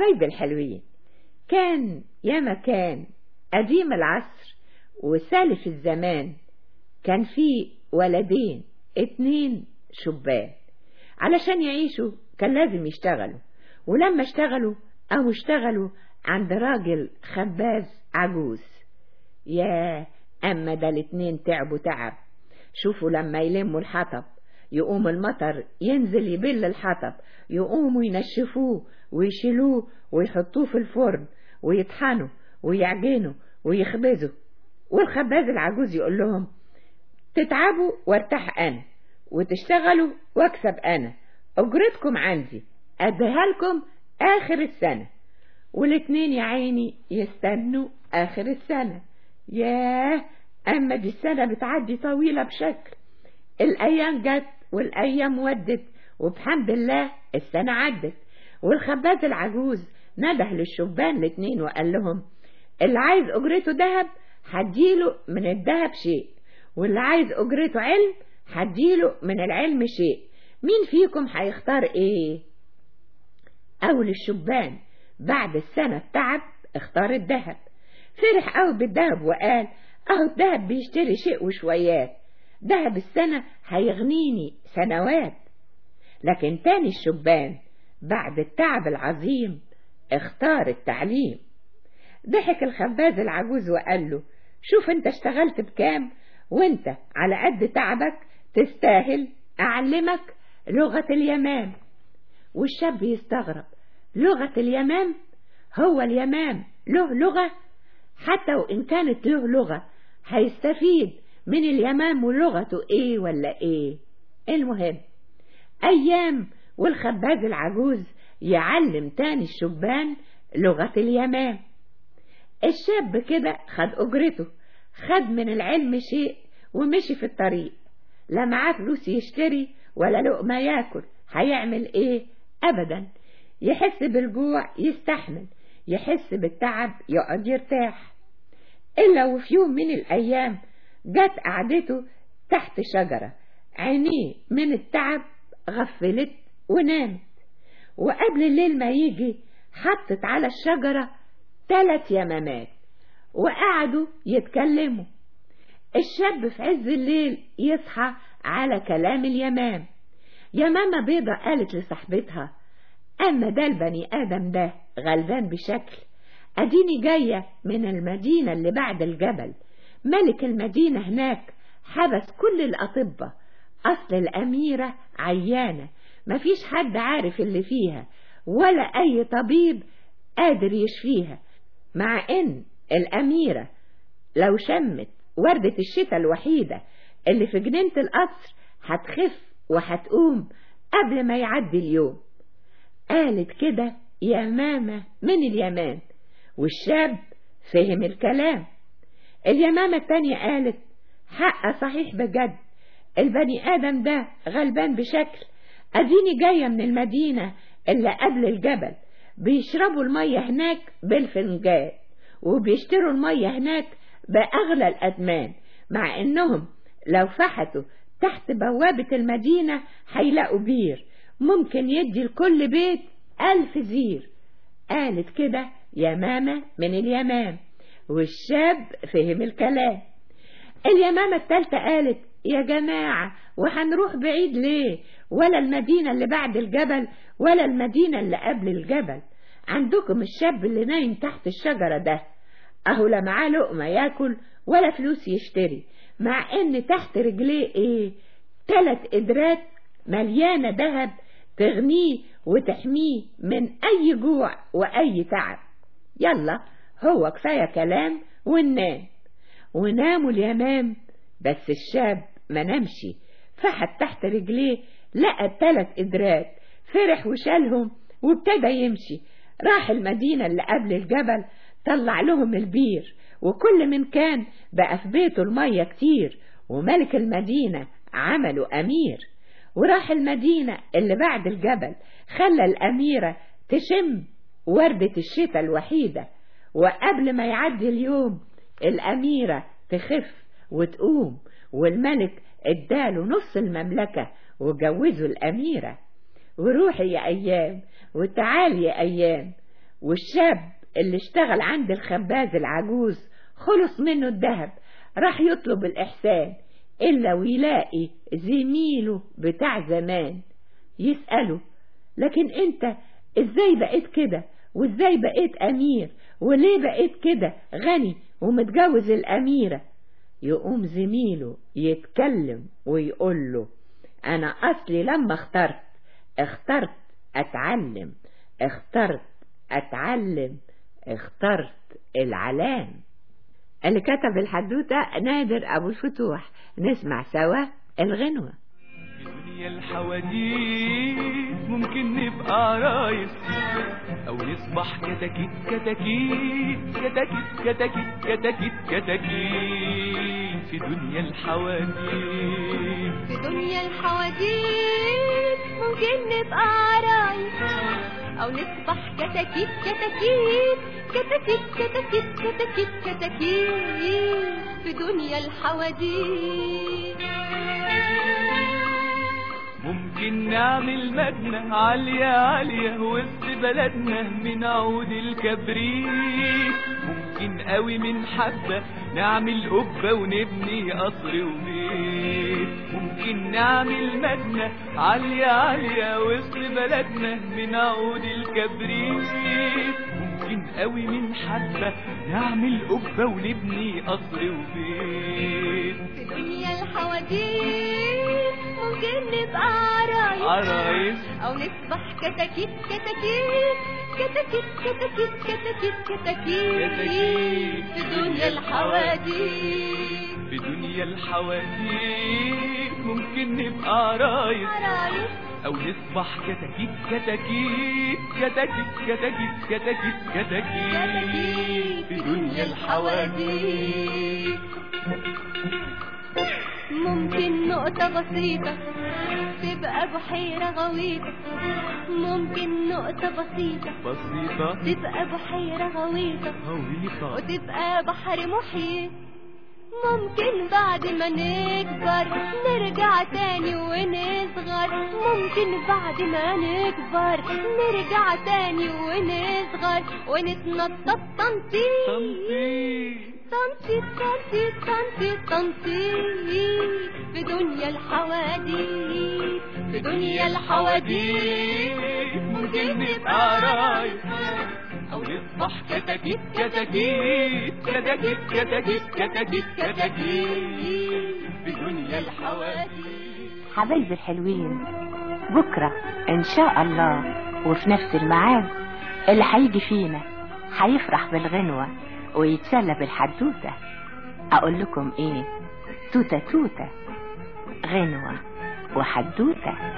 حبايبي الحلوين كان يا مكان قديم العصر وسالف الزمان كان في ولدين اتنين شبان علشان يعيشوا كان لازم يشتغلوا ولما اشتغلوا أو اشتغلوا عند راجل خباز عجوز يا أما ده الاتنين تعبوا تعب شوفوا لما يلموا الحطب يقوم المطر ينزل يبل الحطب يقوموا ينشفوه ويشيلوه ويحطوه في الفرن ويطحنوا ويعجنوا ويخبزوا والخباز العجوز يقول لهم تتعبوا وارتاح أنا وتشتغلوا واكسب أنا أجرتكم عندي أديها لكم آخر السنة والاتنين يا عيني يستنوا آخر السنة ياه أما دي السنة بتعدي طويلة بشكل الأيام جت والأيام ودت وبحمد الله السنة عدت والخباز العجوز نده للشبان الاتنين وقال لهم اللي عايز أجرته دهب هديله من الدهب شيء واللي عايز أجرته علم هديله من العلم شيء مين فيكم هيختار ايه أول الشبان بعد السنة التعب اختار الذهب فرح قوي بالذهب وقال اهو الذهب بيشتري شيء وشويات ذهب السنة هيغنيني سنوات لكن تاني الشبان بعد التعب العظيم اختار التعليم ضحك الخباز العجوز وقال له شوف انت اشتغلت بكام وانت على قد تعبك تستاهل اعلمك لغة اليمام والشاب يستغرب لغة اليمام هو اليمام له لغة حتى وإن كانت له لغة هيستفيد من اليمام ولغته إيه ولا إيه المهم أيام والخباز العجوز يعلم تاني الشبان لغة اليمام الشاب كده خد أجرته خد من العلم شيء ومشي في الطريق لا معاه فلوس يشتري ولا لقمة ياكل هيعمل ايه ابدا يحس بالجوع يستحمل يحس بالتعب يقعد يرتاح الا وفي يوم من الايام جت قعدته تحت شجرة عينيه من التعب غفلت ونامت وقبل الليل ما يجي حطت على الشجرة ثلاث يمامات وقعدوا يتكلموا الشاب في عز الليل يصحى على كلام اليمام يمامة بيضة قالت لصاحبتها أما ده البني آدم ده غلبان بشكل أديني جاية من المدينة اللي بعد الجبل ملك المدينة هناك حبس كل الأطباء أصل الأميرة عيانة مفيش حد عارف اللي فيها ولا أي طبيب قادر يشفيها مع إن الأميرة لو شمت وردة الشتاء الوحيدة اللي في جنينة القصر هتخف وهتقوم قبل ما يعدي اليوم قالت كده يمامة من اليمام والشاب فهم الكلام اليمامة التانية قالت حق صحيح بجد البني آدم ده غلبان بشكل أديني جاية من المدينة اللي قبل الجبل بيشربوا المية هناك بالفنجان وبيشتروا المية هناك بأغلى الأثمان مع إنهم لو فحتوا تحت بوابة المدينة هيلاقوا بير ممكن يدي لكل بيت ألف زير قالت كده يمامة من اليمام والشاب فهم الكلام اليمامة التالتة قالت يا جماعة وهنروح بعيد ليه ولا المدينة اللي بعد الجبل ولا المدينة اللي قبل الجبل عندكم الشاب اللي نايم تحت الشجرة ده اهو لا معاه لقمة ياكل ولا فلوس يشتري مع ان تحت رجليه ايه تلات قدرات مليانة دهب تغنيه وتحميه من اي جوع واي تعب يلا هو كفاية كلام وننام وناموا اليمام بس الشاب ما نمشي فحت تحت رجليه لقى التلات قدرات فرح وشالهم وابتدى يمشي راح المدينة اللي قبل الجبل طلع لهم البير وكل من كان بقى في بيته المية كتير وملك المدينة عمله أمير وراح المدينة اللي بعد الجبل خلى الأميرة تشم وردة الشتاء الوحيدة وقبل ما يعدي اليوم الأميرة تخف وتقوم والملك اداله نص المملكة وجوزه الأميرة وروحي يا أيام وتعالي يا أيام والشاب اللي اشتغل عند الخباز العجوز خلص منه الذهب راح يطلب الإحسان إلا ويلاقي زميله بتاع زمان يسأله لكن انت ازاي بقيت كده وازاي بقيت امير وليه بقيت كده غني ومتجوز الاميرة يقوم زميله يتكلم ويقول له انا اصلي لما اخترت اخترت اتعلم اخترت اتعلم اخترت العلام اللي كتب الحدوتة نادر ابو الفتوح نسمع سوا الغنوه دنيا الحواديت ممكن نبقى عرايس او نصبح كتاكيت كتاكيت كتاكيت كتاكيت كتاكيت كتاكيت في دنيا الحواديت في دنيا الحواديت ممكن نبقى عرايس او نصبح كتاكيت كتاكيت كتاكيت كتاكيت كتاكيت كتاكيت في دنيا الحواديت ممكن نعمل مبنى عالية عالية وسط بلدنا من عود الكبريت ممكن قوي من حبة نعمل قبة ونبني قصر وبيت ممكن نعمل مبنى عالية عالية وسط بلدنا من عود الكبريت ممكن قوي من حبة نعمل قبة ونبني قصر وبيت في دنيا الحواديت ممكن نبقى عرايس عرايس او نصبح كتاكيت كتاكيت كتاكيت كتاكيت كتاكيت كتاكيت كتاكيت في دنيا الحواديت في دنيا الحواديت ممكن نبقى عرايس عرايس او نصبح كتاكيت كتاكيت كتاكيت كتاكيت كتاكيت كتاكيت في دنيا الحواديت ممكن نقطة بسيطة تبقى بحيرة غويطة ممكن نقطة بسيطة بسيطة تبقى بحيرة غويطة غويطة وتبقى بحر محيط ممكن بعد ما نكبر نرجع تاني ونصغر ممكن بعد ما نكبر نرجع تاني ونصغر ونتنطط تنطيط تنطيط تنطيط تنطيط تنطيط تنطيط في دنيا الحواديت في دنيا الحواديت ممكن نبقى عرايس او نصبح كتاكيت كتاكيت كتاكيت كتاكيت كتاكيت كتاكيت في دنيا الحواديت حبايبي الحلوين بكرة إن شاء الله وفي نفس الميعاد اللي هيجي فينا هيفرح بالغنوة ويتسلى بالحدوتة أقول لكم إيه توتة توتة غنوة وحدوتة